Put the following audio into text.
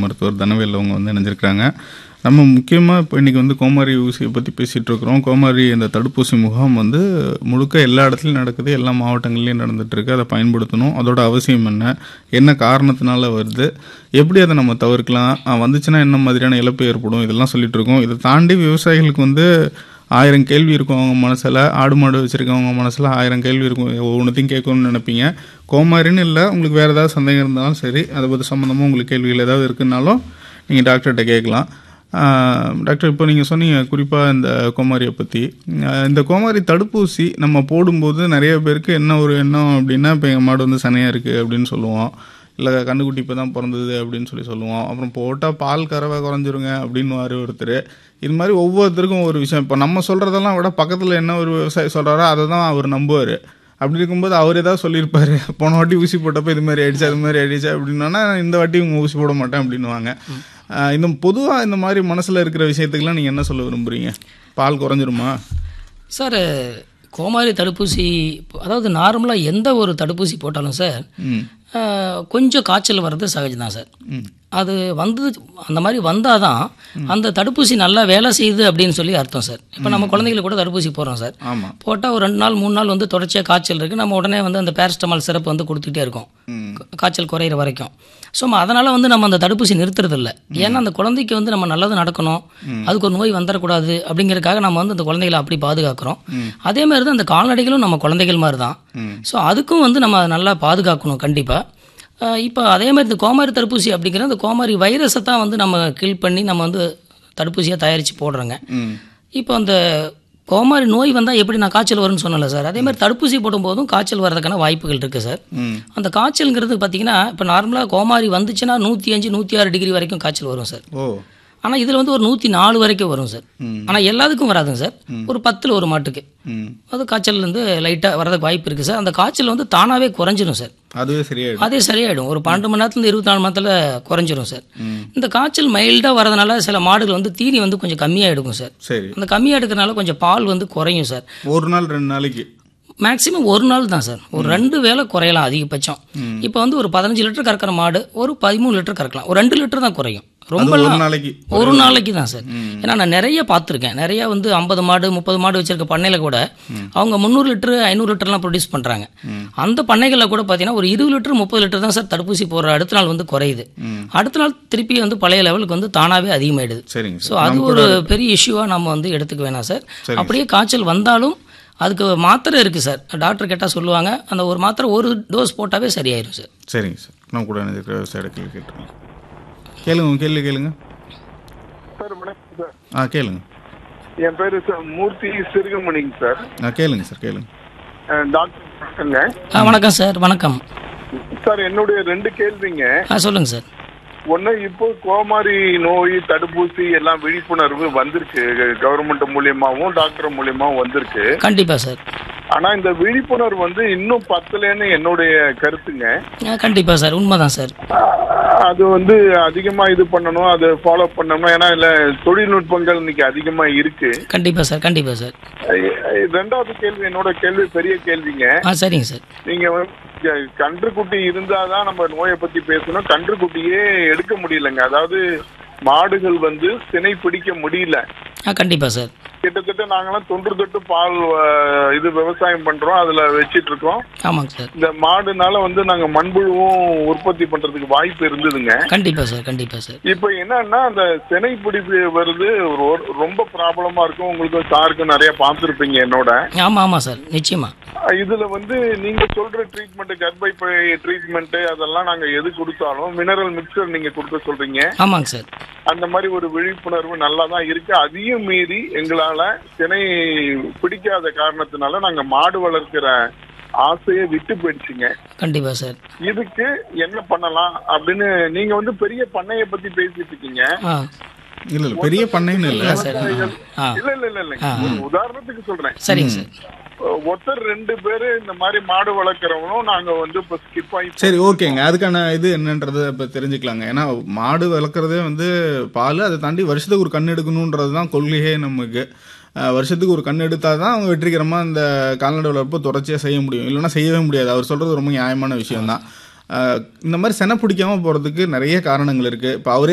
மருத்துவர் தனவேல் அவங்க வந்து இணைஞ்சிருக்கிறாங்க நம்ம முக்கியமாக இப்போ இன்றைக்கி வந்து கோமாரி ஊசியை பற்றி பேசிகிட்டு இருக்கிறோம் கோமாரி இந்த தடுப்பூசி முகாம் வந்து முழுக்க எல்லா இடத்துலையும் நடக்குது எல்லா மாவட்டங்கள்லையும் நடந்துட்டு இருக்கு அதை பயன்படுத்தணும் அதோட அவசியம் என்ன என்ன காரணத்தினால வருது எப்படி அதை நம்ம தவிர்க்கலாம் அஹ் வந்துச்சுன்னா என்ன மாதிரியான இழப்பு ஏற்படும் இதெல்லாம் சொல்லிட்டு இருக்கோம் இதை தாண்டி விவசாயிகளுக்கு வந்து ஆயிரம் கேள்வி இருக்கும் அவங்க மனசில் ஆடு மாடு வச்சுருக்கவங்க மனசில் ஆயிரம் கேள்வி இருக்கும் ஒவ்வொன்றத்தையும் கேட்கணும்னு நினைப்பீங்க கோமாரின்னு இல்லை உங்களுக்கு வேறு ஏதாவது சந்தேகம் இருந்தாலும் சரி அதை பற்றி சம்மந்தமாக உங்களுக்கு கேள்விகள் ஏதாவது இருக்குன்னாலும் நீங்கள் டாக்டர்கிட்ட கேட்கலாம் ஆஹ் டாக்டர் இப்போ நீங்கள் சொன்னீங்க குறிப்பாக இந்த கோமாரியை பற்றி இந்த கோமாரி தடுப்பூசி நம்ம போடும்போது நிறைய பேருக்கு என்ன ஒரு எண்ணம் அப்படின்னா இப்போ எங்கள் மாடு வந்து சனையாக இருக்குது அப்படின்னு சொல்லுவோம் இல்லை கண்ணுக்குட்டி இப்போ தான் பிறந்தது அப்படின்னு சொல்லி சொல்லுவோம் அப்புறம் போட்டால் பால் கறவை குறைஞ்சிருங்க அப்படின்னு ஒருத்தர் இது மாதிரி ஒவ்வொருத்தருக்கும் ஒரு விஷயம் இப்போ நம்ம சொல்கிறதெல்லாம் விட பக்கத்தில் என்ன ஒரு விவசாயி சொல்கிறாரோ அதை தான் அவர் நம்புவார் அப்படி இருக்கும்போது அவர் ஏதாவது சொல்லியிருப்பாரு போன வாட்டி ஊசி போட்டப்போ இது மாதிரி ஆயிடுச்சு அது மாதிரி ஆயிடுச்சு அப்படின்னா இந்த வாட்டி உங்க ஊசி போட மாட்டேன் அப்படின்னுவாங்க ஆஹ் இந்த பொதுவாக இந்த மாதிரி மனசில் இருக்கிற விஷயத்துக்கெல்லாம் நீங்கள் என்ன சொல்ல விரும்புறீங்க பால் குறைஞ்சிருமா சார் கோமாரி தடுப்பூசி அதாவது நார்மலாக எந்த ஒரு தடுப்பூசி போட்டாலும் சார் ம் ஆஹ், கொஞ்சம் காய்ச்சல் வர்றது சகஜம் தான் சார் அது வந்து அந்த மாதிரி வந்தால் தான் அந்த தடுப்பூசி நல்லா வேலை செய்யுது அப்படின்னு சொல்லி அர்த்தம் சார் இப்போ நம்ம குழந்தைங்களுக்கு கூட தடுப்பூசி போடுறோம் சார் ஆமாம் போட்டால் ஒரு ரெண்டு நாள் மூணு நாள் வந்து தொடர்ச்சியாக காய்ச்சல் இருக்குது நம்ம உடனே வந்து அந்த பேரஸ்டமால் சிறப்பு வந்து கொடுத்துட்டே இருக்கோம் கா- காய்ச்சல் குறையிற வரைக்கும் ஸோ அதனால் வந்து நம்ம அந்த தடுப்பூசி நிறுத்துறதில்ல ஏன்னா அந்த குழந்தைக்கு வந்து நம்ம நல்லது நடக்கணும் அதுக்கு ஒரு நோய் வந்துடக்கூடாது அப்படிங்கிறதுக்காக நம்ம வந்து அந்த குழந்தைகளை அப்படி பாதுகாக்கிறோம் அதே மாதிரி தான் அந்த கால்நடைகளும் நம்ம குழந்தைகள் மாதிரி தான் ஸோ அதுக்கும் வந்து நம்ம அதை நல்லா பாதுகாக்கணும் கண்டிப்பாக இப்போ அதே மாதிரி இந்த கோமாரி தடுப்பூசி அப்படிங்கிற அந்த கோமாரி வைரஸை தான் வந்து நம்ம கில் பண்ணி நம்ம வந்து தடுப்பூசியாக தயாரித்து போடுறோங்க ம் இப்போ அந்த கோமாரி நோய் வந்தால் எப்படி நான் காய்ச்சல் வரும்னு சொன்னல சார் அதே மாதிரி தடுப்பூசி போடும்போதும் காய்ச்சல் வரதுக்கான வாய்ப்புகள் இருக்குது சார் ம் அந்த காய்ச்சல்ங்கிறது பார்த்தீங்கன்னா இப்போ நார்மலாக கோமாரி வந்துச்சுன்னா நூற்றி அஞ்சு நூற்றி ஆறு டிகிரி வரைக்கும் காய்ச்சல் வரும் சார் ஓ ஆனால் இதில் வந்து ஒரு நூற்றி நாலு வரைக்கும் வரும் சார் ஆனால் எல்லாத்துக்கும் வராதுங்க சார் ஒரு பத்தில் ஒரு மாட்டுக்கு ம் அது காய்ச்சல் வந்து லைட்டாக வரதுக்கு வாய்ப்பு இருக்குது சார் அந்த காய்ச்சல் வந்து தானாகவே குறைஞ்சிரும் சார் அதுவே சரியாயிடும் அதே சரியாயிடும் ஒரு பன்னெண்டு மணி நேரத்துலேருந்து இருபத்தி நாலு மணி நேரத்தில் குறைஞ்சிரும் சார் இந்த காய்ச்சல் மைல்டாக வரதுனால சில மாடுகள் வந்து தீனி வந்து கொஞ்சம் கம்மியாக எடுக்கும் சார் சரி அந்த கம்மியாக எடுக்கிறனால கொஞ்சம் பால் வந்து குறையும் சார் ஒரு நாள் ரெண்டு நாளைக்கு மேக்ஸிமம் ஒரு நாள் தான் சார் ஒரு ரெண்டு வேளை குறையலாம் அதிகபட்சம் இப்போ வந்து ஒரு பதினஞ்சு லிட்டர் கறக்கிற மாடு ஒரு பதிமூணு லிட்டர் கறக்கலாம் ஒரு ரெண்டு லிட்டர் தான் குறையும் அது ரொம்ப ஒரு நாளைக்கு ஒரு நாளைக்கு தான் சார் ஏன்னா நான் நிறைய பார்த்துருக்கேன் நிறைய வந்து ஐம்பது மாடு முப்பது மாடு வச்சிருக்க பண்ணையில கூட அவங்க முந்நூறு லிட்டர் ஐநூறு லிட்டர்லாம் ப்ரொடியூஸ் பண்ணுறாங்க அந்த பண்ணைகளில் கூட பார்த்தீங்கன்னா ஒரு இருபது லிட்டர் முப்பது லிட்டர் தான் சார் தடுப்பூசி போடுற அடுத்த நாள் வந்து குறையுது அடுத்த நாள் திருப்பி வந்து பழைய லெவலுக்கு வந்து தானாகவே அதிகமாயிடுது சரிங்க ஸோ சார் அது ஒரு பெரிய இஷ்யூவாக நம்ம வந்து எடுத்துக்க வேணாம் சார் அப்படியே காய்ச்சல் வந்தாலும் அதுக்கு மாத்திரை இருக்குது சார் டாக்டர் கேட்டால் சொல்லுவாங்க அந்த ஒரு மாத்திரை ஒரு டோஸ் போட்டாவே சரியாயிரும் சார் சரிங்க சார் நம்ம கூட இருக்கிற விவசாய கேள்வி கேட்டுருங்க கேளுங்க உங்க கேள்வி கேளுங்க சார் வணக்கம் சார் ஆ கேளுங்க என் பேரு சார் மூர்த்தி சிறுகமணிங்க சார் ஆ கேளுங்க சார் கேளுங்க அஹ் டாக்டர் வணக்கங்க ஆ வணக்கம் சார் வணக்கம் சார் என்னுடைய ரெண்டு கேள்விங்க ஆ சொல்லுங்கள் சார் ஒண்ணு இப்போ கோமாரி நோய் தடுப்பூசி எல்லாம் விழிப்புணர்வு வந்திருக்கு கவர்மெண்ட் மூலியமாவும் டாக்டர் மூலியமாவும் வந்திருக்கு கண்டிப்பாக சார் ஆனா இந்த விழிப்புணர்வு வந்து இன்னும் பத்தலன்னு என்னுடைய கருத்துங்க ஆ கண்டிப்பாக சார் உண்மைதான் சார் அஹ் அது வந்து அதிகமா இது பண்ணணும் அதை ஃபாலோ பண்ணணும் ஏன்னா இல்ல தொழில்நுட்பங்கள் இன்னைக்கு அதிகமா இருக்கு கண்டிப்பாக சார் கண்டிப்பாக சார் அஹ் அஹ் ரெண்டாவது கேள்வி என்னோட கேள்வி பெரிய கேள்விங்க ஆ சரிங்க சார் நீங்க வந்து க- கன்றுக்குட்டி இருந்தாதான் நம்ம நோயை பத்தி பேசணும் கன்றுக்குட்டியே எடுக்க முடியலங்க அதாவது மாடுகள் வந்து சினை பிடிக்க முடியல ஆ கண்டிப்பாக சார் கிட்டத்தட்ட நாங்கெல்லாம் தொன்று தொட்டு பால் அஹ், இது விவசாயம் பண்றோம் அதுல வச்சிட்டு இருக்கோம் ஆமாங்க சார் இந்த மாடுனால வந்து நாங்க மண்புழுவும் உற்பத்தி பண்றதுக்கு வாய்ப்பு இருந்ததுங்க கண்டிப்பாக சார் கண்டிப்பாக சார் இப்போ என்னன்னா அந்த சினை பிடிப்பு வருது ஒரு- ரொம்ப ப்ராப்ளமா இருக்கும் உங்களுக்கு சாருக்கு நிறைய பார்த்துருப்பீங்க என்னோட ஆமாம் ஆமாம் சார் நிச்சயமாக இதுல வந்து நீங்க சொல்ற ட்ரீட்மெண்ட் கர்ப்பை ட்ரீட்மெண்ட் அதெல்லாம் நாங்க எது கொடுத்தாலும் மினரல் மிக்சர் நீங்க கொடுக்க சொல்றீங்க ஆமாங்க சார் அந்த மாதிரி ஒரு விழிப்புணர்வு நல்லா தான் இருக்கு அதையும் மீறி எங்களால திணை பிடிக்காத காரணத்தினால நாங்க மாடு வளர்க்கிற ஆசையை விட்டு போயிடுச்சுங்க கண்டிப்பாக சார் இதுக்கு என்ன பண்ணலாம் அப்படின்னு நீங்க வந்து பெரிய பண்ணைய பத்தி பேசிட்டு இருக்கீங்க ஆ இல்லை இல்லை பெரிய பண்ணைன்னு இல்லை இல்லை சார் ஆ இல்ல இல்ல இல்ல இல்ல ஒரு உதாரணத்துக்கு சொல்றேன் சரிங்க சார் ஒருத்தர் ரெண்டு பேரு இந்த மாதிரி மாடு வளர்க்குறவங்களும் நாங்க வந்து இப்ப ஸ்கிப் ஆகி சரி ஓகேங்க அதுக்கான இது என்னன்றது இப்போ தெரிஞ்சுக்கலாங்க ஏன்னா மாடு வளர்க்குறதே வந்து பால் அதை தாண்டி வருஷத்துக்கு ஒரு கண் எடுக்கணுன்றது தான் கொள்கையே நமக்கு அஹ், வருஷத்துக்கு ஒரு கண் எடுத்தால் தான் அவங்க வெற்றிகரமாக இந்த கால்நடை வளர்ப்பு தொடர்ச்சியாக செய்ய முடியும் இல்லைன்னா செய்யவே முடியாது அவர் சொல்கிறது ரொம்ப நியாயமான விஷயம்தான் அஹ், இந்த மாதிரி செனை பிடிக்காம போகிறதுக்கு நிறைய காரணங்கள் இருக்குது இப்போ அவரே